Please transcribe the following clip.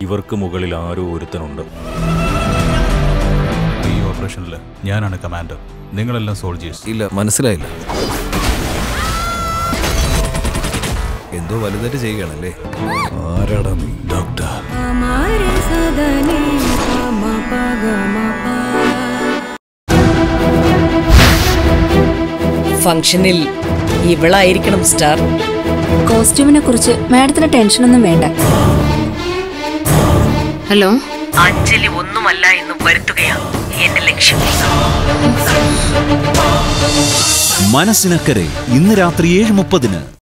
ഇവർക്ക് മുകളിൽ ആരോ ഒരുത്തനുണ്ട് ഈ ഓപ്പറേഷനിൽ ഞാനാണ് കമാൻഡർ നിങ്ങളെല്ലാം സോൾജേഴ്സ് ഇല്ല മനസ്സിലായില്ല എന്തോ വലുതായിട്ട് ചെയ്യുകയാണല്ലേ ആരാടാ നീ ഡോക്ടർ हमारे सदने पम पग मप ഫംഗ്ഷനിൽ ഇവളായിരിക്കണം സ്റ്റാർ കോസ്റ്റ്യൂമിനെ കുറിച്ച് മാഡത്തിന് ടെൻഷനൊന്നും വേണ്ട ഹലോ അഞ്ജലി ഒന്നുമല്ല എന്ന് വരുത്തുകയാണ് എന്റെ ലക്ഷ്യം മനസ്സിനക്കരെ ഇന്ന് രാത്രി ഏഴ് മുപ്പതിന്